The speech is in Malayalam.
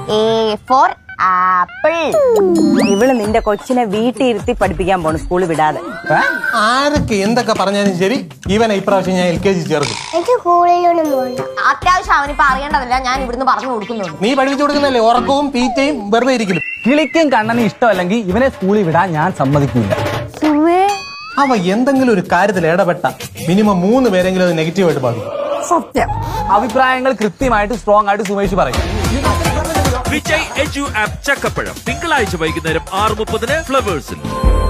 എ ഫോർ ആപ്പിൾ ഇവള് നിന്റെ കൊച്ചിനെ വീട്ടിൽ ഇരുത്തി പഠിപ്പിക്കാൻ പോണു സ്കൂളിൽ വിടാതെ ആരൊക്കെ എന്തൊക്കെ പറഞ്ഞാലും ശരി ഇവനെ ഇപ്രാവശ്യം ഞാൻ എൽ കെ ജി ചേർക്കും എനിക്ക് സ്കൂളിലൊന്നും പോകണ്ട അത്യാവശ്യം അവനിപ്പോ അറിയേണ്ടതില്ല ഞാൻ ഇവിടുന്ന് പറഞ്ഞു കൊടുക്കുന്നുണ്ട് നീ പഠിപ്പിച്ചു കൊടുക്കുന്നല്ലേ ഉറക്കവും തീറ്റയും വെറുതെ ഇരിക്കലും കിളിക്കും കണ്ണനും ഇഷ്ടമല്ലെങ്കിൽ ഇവനെ സ്കൂളിൽ വിടാൻ ഞാൻ സമ്മതിക്കില്ല അവ എന്തെങ്കിലും ഒരു കാര്യത്തിൽ ഇടപെട്ട മിനിമം മൂന്ന് പേരെങ്കിലും അത് നെഗറ്റീവായിട്ട് ബാധിക്കും സത്യം അഭിപ്രായങ്ങൾ കൃത്യമായിട്ട് സ്ട്രോങ് ആയിട്ട് സുമേഷ് പറയും വിജയ് എജു ആപ്പ് ചക്കപ്പഴം തിങ്കളാഴ്ച വൈകുന്നേരം ആറ് മുപ്പതിന് ഫ്ലവേഴ്സിൽ